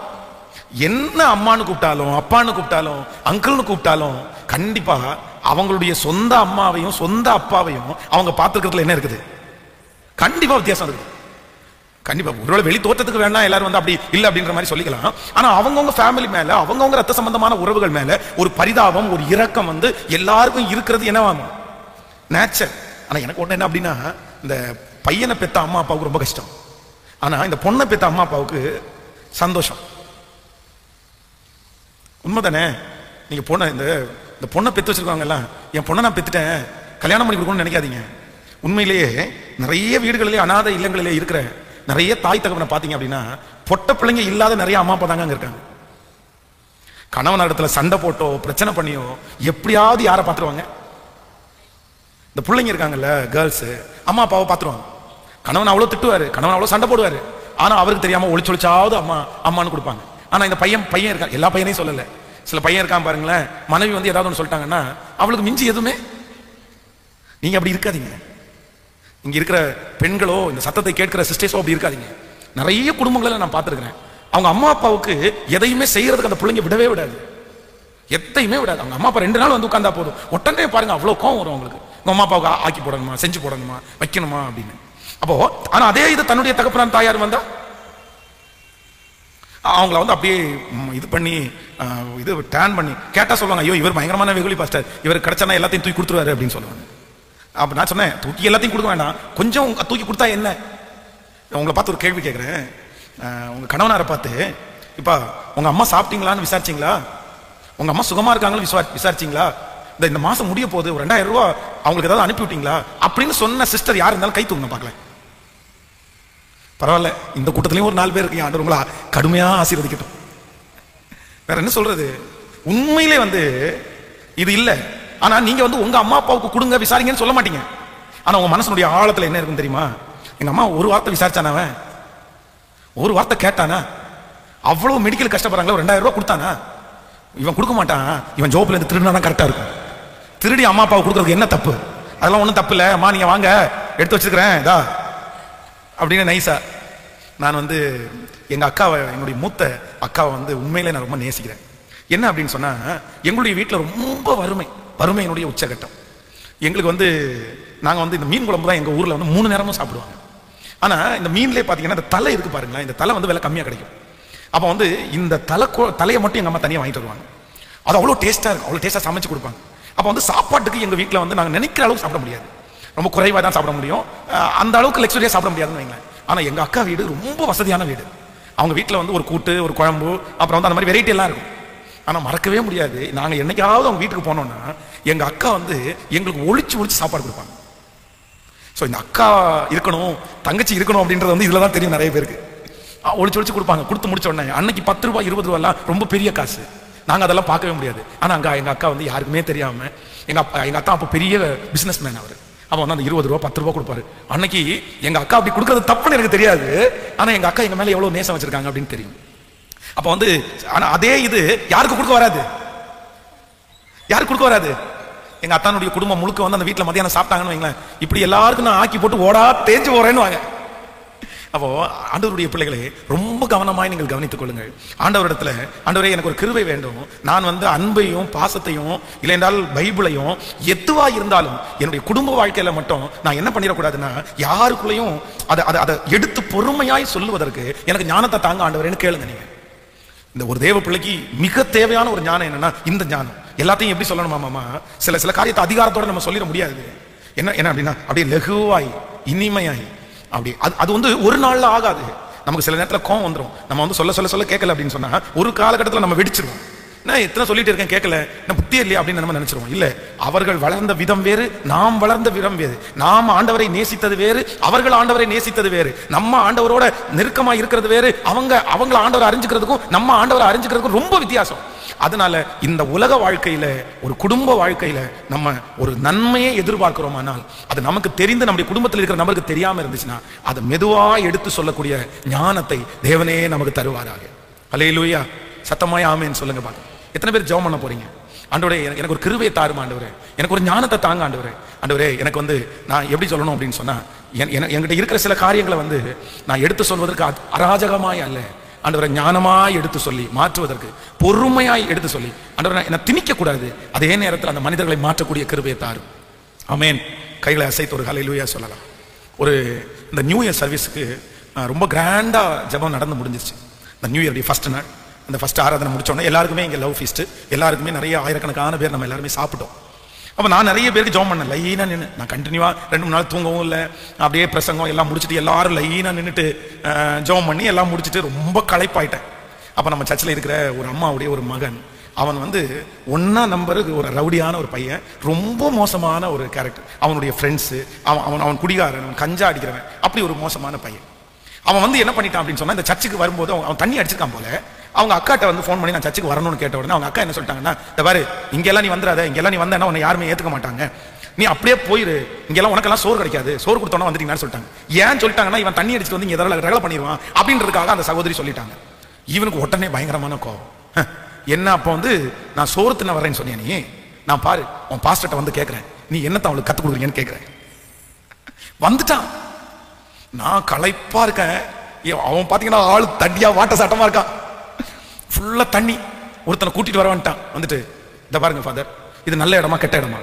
என்ன அம்மான்னு கூப்பிட்டாலும் அப்பான்னு கூப்பிட்டாலும் அங்கிள்னு கூப்பிட்டாலும் கண்டிப்பா அவங்களுடைய சொந்த அம்மாவையும் சொந்த அப்பாவையும் அவங்க பார்த்துக்கிறதுல என்ன இருக்குது கண்டிப்பா வித்தியாசம் இருக்குது கண்டிப்பா ஒருவேளை வெளி தோற்றத்துக்கு வேணா எல்லாரும் வந்து அப்படி இல்ல அப்படின்ற மாதிரி சொல்லிக்கலாம் ஆனா அவங்கவங்க ஃபேமிலி மேல அவங்கவங்க ரத்த சம்பந்தமான உறவுகள் மேல ஒரு பரிதாபம் ஒரு இரக்கம் வந்து எல்லாருக்கும் இருக்கிறது என்னவாம் நேச்சர் ஆனா எனக்கு ஒண்ணு என்ன அப்படின்னா இந்த பையனை பெத்த அம்மா அப்பாவுக்கு ரொம்ப கஷ்டம் ஆனா இந்த பொண்ணை பெத்த அம்மா அப்பாவுக்கு சந்தோஷம் உண்மைதானே நீங்க பொண்ணை இந்த இந்த பொண்ணை பெத்து வச்சிருக்காங்கல்ல என் பொண்ணை நான் பெத்துட்டேன் கல்யாணம் பண்ணி கொடுக்கணும்னு நினைக்காதீங்க உண்மையிலேயே நிறைய வீடுகளிலே அனாதை இல்லங்களிலே இருக்கிற நிறைய தாய் தகவனை பார்த்தீங்க அப்படின்னா பொட்ட பிள்ளைங்க இல்லாத நிறைய அம்மா அப்பா தாங்க அங்க இருக்காங்க கணவன் இடத்துல சண்டை போட்டோ பிரச்சனை பண்ணியோ எப்படியாவது யாரை பார்த்துருவாங்க இந்த பிள்ளைங்க இருக்காங்கல்ல கேர்ள்ஸ் அம்மா அப்பாவை பார்த்துருவாங்க கணவன் அவ்வளவு திட்டுவாரு கணவன் அவ்வளவு சண்டை போடுவாரு ஆனா அவருக்கு தெரியாம ஒளிச்சு ஒளிச்சாவது அம்மா அம்மான்னு கொடுப்பாங்க ஆனா இந்த பையன் பையன் இருக்கான் எல்லா பையனையும் சொல்லல சில பையன் இருக்கான் பாருங்களேன் மனைவி வந்து ஏதாவது ஒன்று சொல்லிட்டாங்கன்னா அவளுக்கு மிஞ்சி எதுவுமே நீங்க அப்படி இருக்காதீங்க இங்க இருக்கிற பெண்களோ இந்த சத்தத்தை கேட்கிற சிஸ்டர்ஸோ அப்படி இருக்காதீங்க நிறைய குடும்பங்களை நான் பார்த்திருக்கிறேன் அவங்க அம்மா அப்பாவுக்கு எதையுமே செய்யறதுக்கு அந்த பிள்ளைங்க விடவே விடாது எத்தையுமே விடாது அவங்க அம்மா அப்பா ரெண்டு நாள் வந்து உட்கார்ந்தா போதும் உடனே பாருங்க அவ்வளவு கோவம் வரும் அவங்களுக்கு உங்க அம்மா அப்பாவுக்கு ஆ- ஆக்கி போடணுமா செஞ்சு போடணுமா வைக்கணுமா அப்படின்னு அப்போ ஆனா அதே இது தன்னுடைய தகப்பனான் தாயார் வந்தா அவங்கள வந்து அப்படியே ம், இது பண்ணி ஆஹ், இது டேன் பண்ணி கேட்டா சொல்லுவாங்க ஐயோ இவர் பயங்கரமான வெகுளி பாஸ்டர் இவர் கிடைச்சானா எல்லாத்தையும் தூக்கி கொடுத்துருவாரு அப்படின்னு சொல்லுவாங்க அப்ப நான் சொன்னேன் தூக்கி எல்லாத்தையும் கொடுக்க வேண்டாம் கொஞ்சம் உங்க- தூக்கி கொடுத்தா என்ன உங்களை பார்த்து ஒரு கேள்வி கேட்குறேன் உங்க கணவனாரை பார்த்து இப்பா உங்க அம்மா சாப்பிட்டீங்களான்னு விசாரிச்சீங்களா உங்க அம்மா சுகமா இருக்காங்கன்னு விசாரி விசாரிச்சீங்களா இந்த இந்த மாசம் முடிய போகுது ஒரு ரெண்டாயிரம் ரூபாய் அவங்களுக்கு ஏதாவது அனுப்பி விட்டீங்களா அப்படின்னு சொன்ன சிஸ்டர் யார் இருந்தாலும் கை தூங்க பார்க்கல பரவாயில்ல இந்த கூட்டத்திலயும் ஒரு நாலு பேர் இருக்கீங்க ஆண்டவர் உங்களை கடுமையா ஆசீர்வதிக்கட்டும் வேற என்ன சொல்றது உண்மையிலே வந்து இது இல்ல ஆனா நீங்க வந்து உங்க அம்மா அப்பாவுக்கு கொடுங்க விசாரிங்கன்னு சொல்ல மாட்டீங்க ஆனா உங்க மனசனுடைய ஆழத்துல என்ன இருக்கும் தெரியுமா எங்க அம்மா ஒரு வார்த்தை விசாரிச்சானா அவன் ஒரு வார்த்தை கேட்டானா அவ்வளவு மெடிக்கல் கஷ்டப்படுறாங்களா ஒரு ரெண்டாயிரம் ரூபாய் கொடுத்தானா இவன் கொடுக்க மாட்டான் இவன் ஜோப்ல இருந்து திருடினா தான் கரெக்டா இருக்கும் திருடி அம்மா அப்பாவுக்கு கொடுக்கறதுக்கு என்ன தப்பு அதெல்லாம் ஒண்ணும் தப்பு இல்ல அம்மா நீங்க வாங்க எடுத்து வச்சிருக்கிறேன் இதா அப்படின்னு நைஸா நான் வந்து எங்க அக்காவை என்னுடைய மூத்த அக்காவை வந்து உண்மையிலே நான் ரொம்ப நேசிக்கிறேன் என்ன அப்படின்னு சொன்னா எங்களுடைய வீட்டில் ரொம்ப வறுமை வறுமையினுடைய உச்சகட்டம் எங்களுக்கு வந்து நாங்க வந்து இந்த மீன் குழம்பு தான் எங்க ஊர்ல வந்து மூணு நேரமும் சாப்பிடுவாங்க ஆனா இந்த மீன்லயே பாத்தீங்கன்னா இந்த தலை இருக்கு பாருங்களேன் இந்த தலை வந்து விலை கம்மியா கிடைக்கும் அப்போ வந்து இந்த தலை கொ- தலையை மட்டும் எங்க அம்மா தனியா வாங்கிட்டு வருவாங்க அது அவ்வளோ டேஸ்டா இருக்கும் அவ்வளோ டேஸ்டா சமைச்சு கொடுப்பாங்க அப்போ வந்து சாப்பாட்டுக்கு எங்க வீட்டில் வந்து நாங்க நினைக்கிற அளவுக்கு சாப்பிட முடியாது ரொம்ப குறைவா தான் சாப்பிட முடியும் அஹ் அந்த அளவுக்கு லக்ஸரியா சாப்பிட முடியாதுன்னு வைங்களேன் ஆனா எங்க அக்கா வீடு ரொம்ப வசதியான வீடு அவங்க வீட்டில் வந்து ஒரு கூட்டு ஒரு குழம்பு அப்புறம் வந்து அந்த மாதிரி வெரைட்டி எல்லாம் இருக்கும் ஆனா மறக்கவே முடியாது நாங்க என்னைக்காவது அவங்க வீட்டுக்கு போனோம்னா எங்க அக்கா வந்து எங்களுக்கு ஒளிச்சு ஒளிச்சு சாப்பாடு கொடுப்பாங்க ஸோ இந்த அக்கா இருக்கணும் தங்கச்சி இருக்கணும் அப்படின்றது வந்து இதில் தான் தெரியும் நிறைய பேருக்கு ஆ, ஒளிச்சு ஒளிச்சு கொடுப்பாங்க கொடுத்து முடிச்ச உடனே அன்னைக்கு பத்து ரூபாய் இருபது ரூபாய்லாம் ரொம்ப பெரிய காசு நாங்கள் அதெல்லாம் பார்க்கவே முடியாது ஆனால் அங்கே எங்கள் அக்கா வந்து யாருக்குமே தெரியாம எங்கள் அப்பா எங்கள் அக்கா அப்போ பெரிய பிஸ்னஸ் மேன் அவர் அப்போ வந்து அந்த இருபது ரூபா பத்து ரூபா கொடுப்பாரு அன்னைக்கு எங்கள் அக்கா அப்படி கொடுக்கறது தப்புன்னு எனக்கு தெரியாது ஆனால் எங்கள் அக்கா எங்கள் மேலே எவ்வளோ நேசம் வச்சிருக்காங்க அப்படின்னு தெரியும் அப்போ வந்து ஆனால் அதே இது யாருக்கு கொடுக்க வராது யாருக்கு கொடுக்க வராது எங்க அத்தானுடைய குடும்பம் முழுக்க வந்து அந்த வீட்ல மத்தியானம் சாப்பிட்டாங்கன்னு வைங்களேன் இப்படி எல்லாருக்கும் நான் ஆக்கி போட்டு ஓடா தேஞ்சு போறேன்னு வாங்க அப்போ ஆண்டவருடைய பிள்ளைகளே ரொம்ப கவனமாய் நீங்கள் கவனித்துக் கொள்ளுங்கள் ஆண்டவரிடத்துல ஆண்டவரே எனக்கு ஒரு கிருபை வேண்டும் நான் வந்து அன்பையும் பாசத்தையும் இல்லை என்றால் பைபிளையும் எதுவா இருந்தாலும் என்னுடைய குடும்ப வாழ்க்கையில மட்டும் நான் என்ன பண்ணிடக்கூடாதுன்னா யாருக்குள்ளேயும் அதை அதை அதை எடுத்து பொறுமையாய் சொல்லுவதற்கு எனக்கு ஞானத்தை தாங்க ஆண்டவரேன்னு கேளுங்க நீங்க இந்த ஒரு தேவ பிள்ளைக்கு மிக தேவையான ஒரு ஞானம் என்னன்னா இந்த ஞானம் எல்லாத்தையும் எப்படி சொல்லணுமா மாமா சில சில காரியத்தை அதிகாரத்தோட நம்ம சொல்லிட முடியாது என்ன என்ன அப்படின்னா அப்படியே லகுவாய் இனிமையாய் அப்படி அது அது வந்து ஒரு நாள்ல ஆகாது நமக்கு சில நேரத்துல கோவம் வந்துரும் நம்ம வந்து சொல்ல சொல்ல சொல்ல கேட்கல அப்படின்னு சொன்னா ஒரு காலகட்டத்தில் நம்ம வெடிச்சிருவோம் நான் எத்தனை சொல்லிட்டு இருக்கேன் கேட்கல நான் புத்தி இல்லையா அப்படின்னு நம்ம நினைச்சிருவோம் இல்ல அவர்கள் வளர்ந்த விதம் வேறு நாம் வளர்ந்த விதம் வேறு நாம் ஆண்டவரை நேசித்தது வேறு அவர்கள் ஆண்டவரை நேசித்தது வேறு நம்ம ஆண்டவரோட நெருக்கமா இருக்கிறது வேறு அவங்க அவங்கள ஆண்டவரை அறிஞ்சுக்கிறதுக்கும் நம்ம ஆண்டவரை அறிஞ்சுக்கிறதுக்கும் ரொம்ப வித்தியாசம் அதனால இந்த உலக வாழ்க்கையில ஒரு குடும்ப வாழ்க்கையில நம்ம ஒரு நன்மையை எதிர்பார்க்கிறோமானால் அது நமக்கு தெரிந்து நம்முடைய குடும்பத்தில் இருக்கிற நபருக்கு தெரியாம இருந்துச்சுன்னா அதை மெதுவா எடுத்து சொல்லக்கூடிய ஞானத்தை தேவனே நமக்கு தருவாராக அலையிலூயா சத்தமாய் ஆமேன்னு சொல்லுங்க பாக்க எத்தனை பேர் ஜெபம் பண்ண போறீங்க ஆண்டவரே எனக்கு எனக்கு ஒரு கிருபையை தாருமா ஆண்டவரே எனக்கு ஒரு ஞானத்தை தாங்க ஆண்டவரே ஆண்டவரே எனக்கு வந்து நான் எப்படி சொல்லணும் அப்படின்னு சொன்னா என்- என- என்கிட்ட இருக்கிற சில காரியங்களை வந்து நான் எடுத்து சொல்வதற்கு அ- அராஜகமாய் அல்ல ஆண்டவரை ஞானமாய் எடுத்து சொல்லி மாற்றுவதற்கு பொறுமையாய் எடுத்து சொல்லி ஆண்டவரை என்ன திணிக்க கூடாது அதே நேரத்தில் அந்த மனிதர்களை மாற்றக்கூடிய கிருபையை தாரும் ஆமென் கைகளை அசைத்து ஒரு ஹalleluya சொல்லலாம் ஒரு இந்த நியூ இயர் சர்வீஸுக்கு ரொம்ப கிராண்டா ஜெபம் நடந்து முடிஞ்சிருச்சு இந்த நியூ இயர் ஃபர்ஸ்ட் நாள் அந்த ஃபர்ஸ்ட் ஆராதனை முடிச்ச உடனே எல்லாருக்குமே இங்கே லவ் ஃபீஸ்ட் எல்லாருக்குமே நிறைய ஆயிரக்கணக்கான பேர் நம்ம எல்லாருமே சாப்பிட்டோம் அப்போ நான் நிறைய பேருக்கு ஜெபம் பண்ணேன் லைனாக நின்று நான் கண்டினியூவாக ரெண்டு மூணு நாள் தூங்கவும் இல்லை அப்படியே பிரசங்கம் எல்லாம் முடிச்சுட்டு எல்லாரும் லைனாக நின்றுட்டு ஜெபம் பண்ணி எல்லாம் முடிச்சுட்டு ரொம்ப களைப்பாயிட்டேன் அப்போ நம்ம சர்ச்சில் இருக்கிற ஒரு அம்மாவுடைய ஒரு மகன் அவன் வந்து ஒன்னா நம்பருக்கு ஒரு ரவுடியான ஒரு பையன் ரொம்ப மோசமான ஒரு கேரக்டர் அவனுடைய ஃப்ரெண்ட்ஸு அவன் அவன் அவன் குடிகாரன் அவன் கஞ்சா அடிக்கிறவன் அப்படி ஒரு மோசமான பையன் அவன் வந்து என்ன பண்ணிட்டான் அப்படின்னு சொன்னா இந்த சர்ச்சுக்கு வரும்போது அவன் அவன் தண்ணி அடிச்சிருக்கான் போல அவங்க அக்காட்ட வந்து ஃபோன் பண்ணி நான் சர்ச்சுக்கு வரணும்னு கேட்ட உடனே அவங்க அக்கா என்ன சொல்லிட்டாங்கன்னா இந்த பாரு இங்கெல்லாம் நீ வந்துடாத இங்கெல்லாம் நீ வந்தேன்னா உன்னை யாருமே ஏத்துக்க மாட்டாங்க நீ அப்படியே போயிரு இங்கெல்லாம் உனக்கெல்லாம் சோறு கிடைக்காது சோறு கொடுத்தோன்னா வந்துட்டீங்கன்னு சொல்லிட்டாங்க ஏன் சொல்லிட்டாங்கன்னா இவன் தண்ணி அடிச்சுட்டு வந்து இங்க ஏதாவது ரகலை பண்ணிடுவான் அப்படின்றதுக்காக அந்த சகோதரி சொல்லிட்டாங்க இவனுக்கு உடனே பயங்கரமான கோவம் ஹ, என்ன அப்போ வந்து நான் சோறு தின்ன வரேன்னு சொன்னியா நீ நான் பாரு உன் பாஸ்டர்ட்ட வந்து கேட்கறேன் நீ என்னத்த அவளுக்கு கத்துக் கொடுக்குறீங்கன்னு கேட்கறேன் வந்துட்டான் நான் களைப்பா இருக்கேன் ஏ- அவன் பாத்தீங்கன்னா ஆளு தண்ணியா வாட்ட சாட்டமா இருக்கான் ஃபுல்லா தண்ணி ஒருத்தனை கூட்டிட்டு வர வந்துட்டான் வந்துட்டு இந்த பாருங்க ஃபாதர் இது நல்ல இடமா கெட்ட இடமா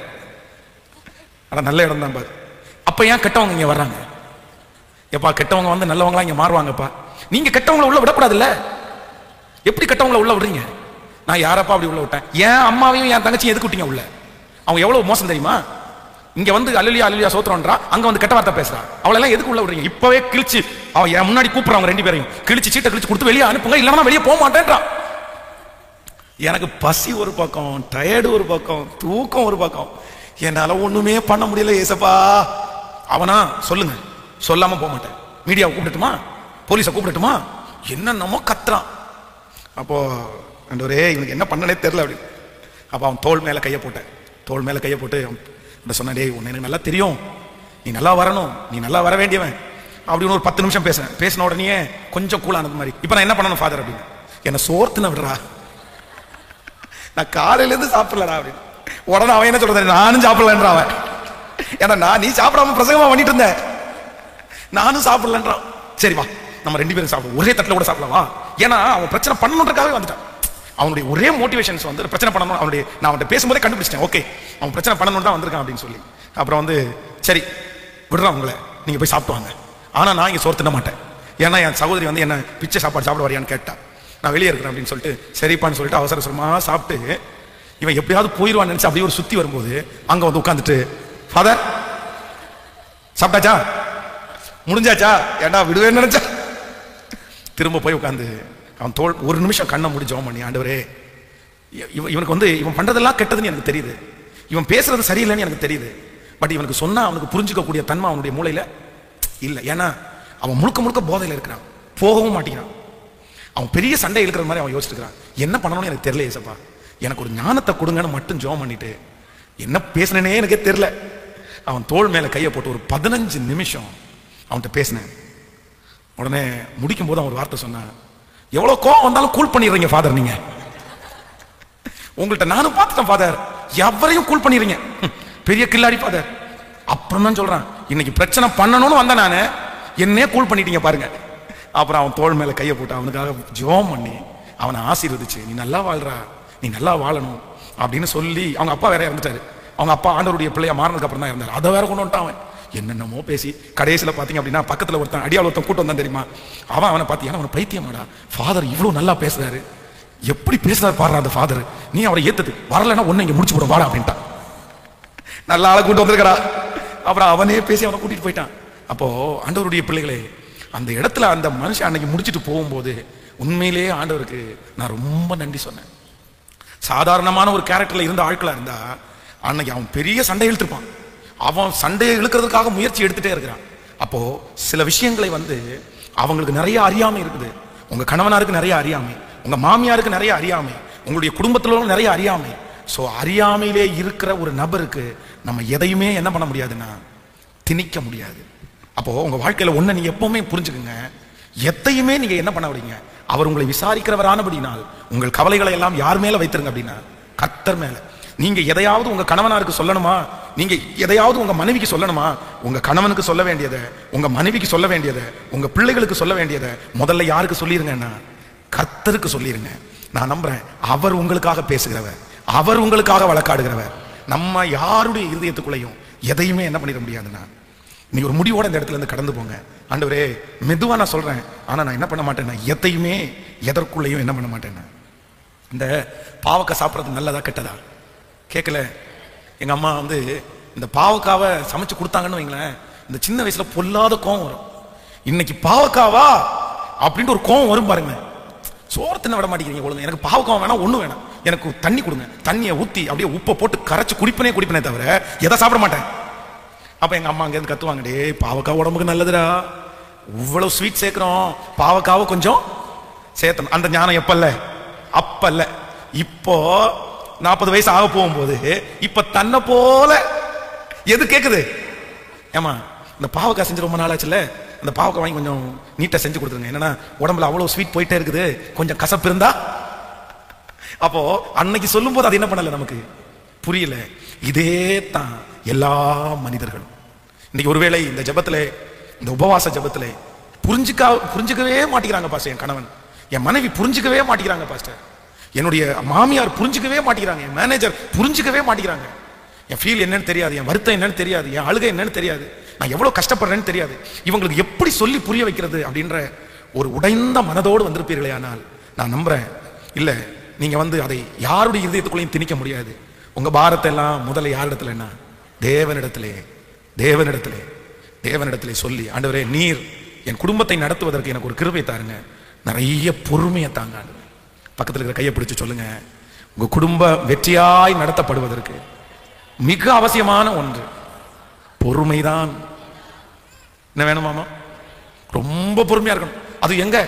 அட நல்ல இடம் தான் பாரு அப்ப ஏன் கெட்டவங்க இங்க வர்றாங்க எப்பா கெட்டவங்க வந்து நல்லவங்களா இங்க மாறுவாங்கப்பா நீங்க கெட்டவங்கள உள்ள விடக்கூடாதுல்ல எப்படி கெட்டவங்கள உள்ள விடுறீங்க நான் யாரப்பா அப்படி உள்ள விட்டேன் என் அம்மாவையும் என் தங்கச்சியும் எதுக்கு விட்டீங்க உள்ள அவங்க எவ்வளவு மோசம் தெரியுமா இங்க வந்து அலுலியா அலுலியா சோத்துறோன்றா அங்க வந்து கெட்ட வார்த்தை பேசுறா அவளை எல்லாம் எதுக்கு உள்ள விடுறீங்க இப்பவே கிழிச்சு அவன் என் முன்னாடி கூப்பிடுறாங்க ரெண்டு பேரையும் கிழிச்சு சீட்டை கிழிச்சு கொடுத்து வெளியே அனுப்புங்க இல்லைன்னா நான் வெளியே போக மாட்டேன்றான் எனக்கு பசி ஒரு பக்கம் டயர்டு ஒரு பக்கம் தூக்கம் ஒரு பக்கம் என்னால ஒண்ணுமே பண்ண முடியல ஏசப்பா அவனா சொல்லுங்க சொல்லாம போக மாட்டேன் மீடியாவை கூப்பிடட்டுமா போலீஸை கூப்பிடட்டுமா என்னென்னமோ கத்துறான் அப்போ ஆண்டவரே இவனுக்கு என்ன பண்ணனே தெரியல அப்படி அப்போ அவன் தோள் மேல கையை போட்டேன் தோள் மேல கையை போட்டு அவன் சொன்ன டேய் உன்னை எனக்கு நல்லா தெரியும் நீ நல்லா வரணும் நீ நல்லா வர வேண்டியவன் அப்படின்னு ஒரு பத்து நிமிஷம் பேசுறேன் பேசின உடனே கொஞ்சம் கூலானது மாதிரி இப்போ நான் என்ன பண்ணணும் ஃபாதர் அப்படின்னு என்னை சோர்த்துன விடுறா நான் காலையில இருந்து சாப்பிடலடா அப்படின்னு உடனே அவன் என்ன சொல்றது நானும் சாப்பிடலன்ற அவன் ஏன்னா நான் நீ சாப்பிடாம பிரசங்கமா பண்ணிட்டு இருந்த நானும் சாப்பிடலன்றான் சரி வா நம்ம ரெண்டு பேரும் சாப்பிடுவோம் ஒரே தட்டில் கூட சாப்பிடலாம் வா ஏன்னா அவன் பிரச்சனை பண்ணணுன்றக்காகவே வந்துட்டான் அவனுடைய ஒரே மோட்டிவேஷன்ஸ் வந்து பிரச்சனை பண்ணணும் அவனுடைய நான் அவன்கிட்ட பேசும்போதே கண்டுபிடிச்சிட்டேன் ஓகே அவன் பிரச்சனை பண்ணணும் தான் வந்திருக்கான் அப்படின்னு சொல்லி அப்புறம் வந்து சரி விடுறான் உங்களை நீங்க போய் சாப்பிட்டு வாங்க ஆனா நான் இங்க சோறு தின்ன மாட்டேன் ஏன்னா என் சகோதரி வந்து என்ன பிச்சை சாப்பாடு சாப்பிட வரியான்னு கேட்டா நான் வெளியே இருக்கிறேன் அப்படின்னு சொல்லிட்டு சரிப்பான்னு சொல்லிட்டு அவசர அவசரமா சாப்பிட்டு இவன் எப்படியாவது போயிடுவான்னு நினைச்சு அப்படியே ஒரு சுத்தி வரும்போது அங்க வந்து உட்காந்துட்டு ஃபாதர் சாப்பிட்டாச்சா முடிஞ்சாச்சா ஏண்டா விடுவேன்னு நினைச்சா திரும்ப போய் உட்காந்து அவன் தோல் ஒரு நிமிஷம் கண்ணை மூடி ஜெபம் பண்ணி ஆண்டவரே இ- இவன் இவனுக்கு வந்து இவன் பண்றதெல்லாம் கெட்டதுன்னு எனக்கு தெரியுது இவன் பேசுறது சரியில்லைன்னு எனக்கு தெரியுது பட் இவனுக்கு சொன்னா அவனுக்கு புரிஞ்சுக்கக்கூடிய தன்மை அவனுடைய மூளையில இல்ல ஏன்னா அவன் முழுக்க முழுக்க போதையில இருக்கிறான் போகவும் மாட்டேங்கிறான் அவன் பெரிய சண்டை இழுக்கிற மாதிரி அவன் யோசிச்சுக்கிறான் என்ன பண்ணணும்னு எனக்கு தெரியல ஏசப்பா எனக்கு ஒரு ஞானத்தை கொடுங்கன்னு மட்டும் ஜெபம் பண்ணிட்டு என்ன பேசினேனே எனக்கே தெரியல அவன் தோள் மேல கையை போட்டு ஒரு பதினஞ்சு நிமிஷம் அவன்கிட்ட பேசினேன் உடனே முடிக்கும் போது அவன் ஒரு வார்த்தை சொன்னான் எவ்வளவு கோவம் வந்தாலும் கூல் பண்ணிடுறீங்க ஃபாதர் நீங்க உங்கள்ட்ட நானும் பார்த்துட்டேன் ஃபாதர் எவரையும் கூல் பண்ணிடுறீங்க ஹம், பெரிய கில்லாடி ஃபாதர் அப்புறம் தான் சொல்றான் இன்னைக்கு பிரச்சனை பண்ணணும்னு வந்தேன் நானு என்னையே கூல் பண்ணிட்டீங்க பாருங்க அப்புறம் அவன் தோள் மேல கையை போட்டு அவனுக்காக ஜெபம் பண்ணி அவனை ஆசீர்வதிச்சு நீ நல்லா வாழ்றா நீ நல்லா வாழணும் அப்படின்னு சொல்லி அவங்க அப்பா வேற இறந்துட்டாரு அவங்க அப்பா ஆண்டவருடைய பிள்ளையா மாறினதுக்கு அப்புறம் தான் இருந்தார் அதை வேற கொண்டு வந்துட்டான் அவன் என்னென்னமோ பேசி கடைசியில் பார்த்தீங்க அப்படின்னா பக்கத்தில் ஒருத்தன் அடியாள் ஒருத்தன் கூட்டு வந்தான் தெரியுமா அவன் அவனை பார்த்தீங்கன்னா அவனை பைத்தியமாடா ஃபாதர் இவ்வளோ நல்லா பேசுறாரு எப்படி பேசுறாரு பாடுறா அந்த ஃபாதர் நீ அவரை ஏத்தது வரலைன்னா ஒன்னு இங்க முடிச்சு போட வாடா அப்படின்ட்டான் நல்ல ஆளை கூட்டு வந்திருக்கடா அப்புறம் அவனே பேசி அவனை கூட்டிட்டு போயிட்டான் அப்போ ஆண்டவருடைய பிள்ளைகளே அந்த இடத்துல அந்த மனுஷன் அன்னைக்கு முடிச்சிட்டு போகும்போது உண்மையிலேயே ஆண்டவருக்கு நான் ரொம்ப நன்றி சொன்னேன் சாதாரணமான ஒரு கேரக்டர்ல இருந்த ஆட்களா இருந்தா அன்னைக்கு அவன் பெரிய சண்டை இழுத்துருப்பான் அவன் சண்டையை இழுக்கிறதுக்காக முயற்சி எடுத்துட்டே இருக்கிறான் அப்போ சில விஷயங்களை வந்து அவங்களுக்கு நிறைய அறியாமை இருக்குது உங்க கணவனாருக்கு நிறைய அறியாமை உங்க மாமியாருக்கு நிறைய அறியாமை உங்களுடைய குடும்பத்துல நிறைய அறியாமை சோ அறியாமையிலே இருக்கிற ஒரு நபருக்கு நம்ம எதையுமே என்ன பண்ண முடியாதுன்னா திணிக்க முடியாது அப்போ உங்க வாழ்க்கையில ஒண்ணு நீங்க எப்பவுமே புரிஞ்சுக்குங்க எத்தையுமே நீங்க என்ன பண்ண விடுங்க அவர் உங்களை விசாரிக்கிறவரானபடினால் உங்கள் கவலைகளை எல்லாம் யார் மேல வைத்திருங்க அப்படின்னா கர்த்தர் மேல நீங்க எதையாவது உங்க கணவனாருக்கு சொல்லணுமா நீங்க எதையாவது உங்க மனைவிக்கு சொல்லணுமா உங்க கணவனுக்கு சொல்ல வேண்டியதை உங்க மனைவிக்கு சொல்ல வேண்டியதை உங்க பிள்ளைகளுக்கு சொல்ல வேண்டியதை முதல்ல யாருக்கு சொல்லிருங்கன்னா கர்த்தருக்கு சொல்லிருங்க நான் நம்புறேன் அவர் உங்களுக்காக பேசுகிறவர் அவர் உங்களுக்காக வழக்காடுகிறவர் நம்ம யாருடைய இருதயத்துக்குள்ளேயும் எதையுமே என்ன பண்ணிட முடியாதுன்னா நீ ஒரு முடிவோட இந்த இடத்துல இருந்து கடந்து போங்க ஆண்டவரே மெதுவா நான் சொல்றேன் ஆனா நான் என்ன பண்ண மாட்டேன்னா எதையுமே எதற்குள்ளேயும் என்ன பண்ண மாட்டேன்னா இந்த பாவக்காய் சாப்பிட்றது நல்லதா கெட்டதா கேட்கல எங்க அம்மா வந்து இந்த பாவக்காவை சமைச்சு கொடுத்தாங்கன்னு வைங்களேன் இந்த சின்ன வயசுல பொல்லாத கோவம் வரும் இன்னைக்கு பாவக்காவா அப்படின்ட்டு ஒரு கோவம் வரும் பாருங்க சோறு தின்ன விட மாட்டேங்கிறீங்க ஒழுங்கு எனக்கு பாவக்காய் வேணாம் ஒண்ணு வேணாம் எனக்கு தண்ணி கொடுங்க தண்ணியை ஊத்தி அப்படியே உப்பை போட்டு கரைச்சு குடிப்பனே குடிப்பனே தவிர எதை சாப்பிட மாட்டேன் அப்ப எங்க அம்மா அங்கேருந்து கத்துவாங்க டே பாவக்காய் உடம்புக்கு நல்லதுடா இவ்வளவு ஸ்வீட் சேர்க்கிறோம் பாவக்காவை கொஞ்சம் சேர்த்தணும் அந்த ஞானம் எப்பல்ல அப்பல்ல இப்போ நாற்பது வயசு ஆக போகும்போது இப்ப தன்னை போல எது கேக்குது ஏமா இந்த பாவக்காய் செஞ்சு ரொம்ப நாள் ஆச்சுல அந்த பாவக்காய் வாங்கி கொஞ்சம் நீட்டா செஞ்சு கொடுத்துருங்க என்னன்னா உடம்புல அவ்வளவு ஸ்வீட் போயிட்டே இருக்குது கொஞ்சம் கசப்பு இருந்தா அப்போ அன்னைக்கு சொல்லும்போது அது என்ன பண்ணல நமக்கு புரியல இதே தான் எல்லா மனிதர்களும் இன்னைக்கு ஒருவேளை இந்த ஜெபத்திலே இந்த உபவாச ஜெபத்திலே புரிஞ்சுக்கா புரிஞ்சுக்கவே மாட்டேங்கிறாங்க பாஸ்டர் என் கணவன் என் மனைவி புரிஞ்சுக்கவே மாட்டேங்கிறாங்க பாஸ்டர் என்னுடைய மாமியார் புரிஞ்சுக்கவே மாட்டேங்கிறாங்க என் மேனேஜர் புரிஞ்சுக்கவே மாட்டேங்கிறாங்க என் ஃபீல் என்னன்னு தெரியாது என் வருத்தம் என்னன்னு தெரியாது என் அழுகை என்னன்னு தெரியாது நான் எவ்வளவு கஷ்டப்படுறேன்னு தெரியாது இவங்களுக்கு எப்படி சொல்லி புரிய வைக்கிறது அப்படின்ற ஒரு உடைந்த மனதோடு வந்திருப்பீர்களே ஆனால் நான் நம்புறேன் இல்ல நீங்க வந்து அதை யாருடைய இதயத்துக்குள்ளேயும் திணிக்க முடியாது உங்க பாரத்தை எல்லாம் முதல்ல யாரிடத்துல என்ன தேவனிடத்திலே தேவனிடத்திலே தேவனிடத்திலே சொல்லி ஆண்டவரே நீர் என் குடும்பத்தை நடத்துவதற்கு எனக்கு ஒரு கிருபை தாருங்க நிறைய பொறுமையை தாங்க ஆண்டவரே. பக்கத்துல இருக்கிற கையை பிடிச்சு சொல்லுங்க உங்க குடும்ப வெற்றியாய் நடத்தப்படுவதற்கு மிக அவசியமான ஒன்று பொறுமைதான் என்ன வேணுமாமா ரொம்ப பொறுமையா இருக்கணும் அது எங்க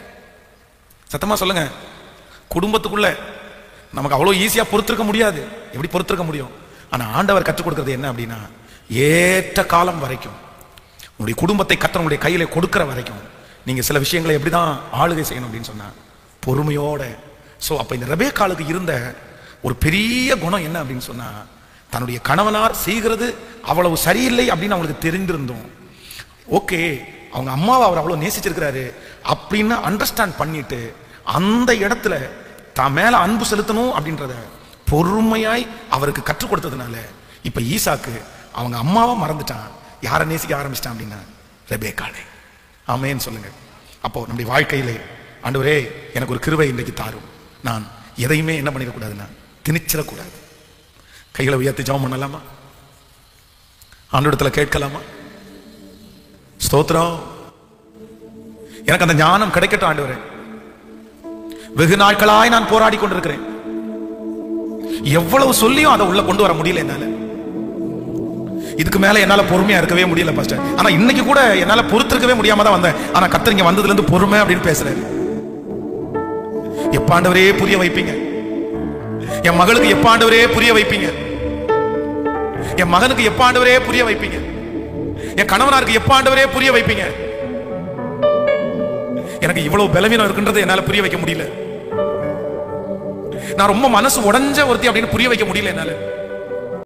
சத்தமா சொல்லுங்க குடும்பத்துக்குள்ள நமக்கு அவ்வளவு ஈஸியா பொறுத்திருக்க முடியாது எப்படி பொறுத்திருக்க முடியும் ஆனா ஆண்டவர் கற்றுக் கொடுக்கிறது என்ன அப்படின்னா ஏற்ற காலம் வரைக்கும் உங்களுடைய குடும்பத்தை கத்தர் உங்களுடைய கையில கொடுக்கிற வரைக்கும் நீங்க சில விஷயங்களை எப்படிதான் ஆளுகை செய்யணும் அப்படின்னு சொன்னா பொறுமையோட சோ அப்ப இந்த ரெபேக்காலுக்கு இருந்த ஒரு பெரிய குணம் என்ன அப்படின்னு சொன்னா தன்னுடைய கணவனார் செய்கிறது அவ்வளவு சரியில்லை அப்படின்னு அவங்களுக்கு தெரிந்திருந்தோம் ஓகே அவங்க அம்மாவை அவர் அவ்வளவு நேசிச்சிருக்கிறாரு அப்படின்னு அண்டர்ஸ்டாண்ட் பண்ணிட்டு அந்த இடத்துல தான் மேல அன்பு செலுத்தணும் அப்படின்றத பொறுமையாய் அவருக்கு கற்றுக் கொடுத்ததுனால இப்ப ஈசாக்கு அவங்க அம்மாவை மறந்துட்டான் யாரை நேசிக்க ஆரம்பிச்சிட்டான் அப்படின்னா ரெபேக்காளை ஆமேன்னு சொல்லுங்க அப்போ நம்முடைய வாழ்க்கையிலே ஆண்டவரே எனக்கு ஒரு கிருபை இன்றைக்கு தாரும் நான் எதையுமே என்ன பண்ணிடக்கூடாதுன்னா திணிச்சிடக்கூடாது கைகளை உயர்த்தி ஜெபம் பண்ணலாமா ஆண்டோடத்துல கேட்கலாமா ஸ்தோத்திரம் எனக்கு அந்த ஞானம் கிடைக்கட்டும் ஆண்டவரே வெகு நாட்களாய் நான் போராடி கொண்டிருக்கிறேன் எவ்வளவு சொல்லியும் அதை உள்ள கொண்டு வர முடியல என்னால இதுக்கு மேல என்னால பொறுமையா இருக்கவே முடியல பாஸ்டர் ஆனா இன்னைக்கு கூட என்னால பொறுத்திருக்கவே முடியாம தான் வந்தேன் ஆனா கத்தர் இங்க வந்ததுல இருந்து பொறுமை அப்படின்னு பேசுறாரு எப்பாண்டவரே புரிய வைப்பீங்க என் மகளுக்கு எப்பாண்டவரே புரிய வைப்பீங்க என் மகனுக்கு எப்பாண்டவரே புரிய வைப்பீங்க என் கணவனாருக்கு எப்பாண்டவரே புரிய வைப்பீங்க எனக்கு இவ்வளவு பலவீனம் இருக்குன்றது என்னால புரிய வைக்க முடியல நான் ரொம்ப மனசு உடைஞ்ச ஒருத்தி அப்படின்னு புரிய வைக்க முடியல என்னால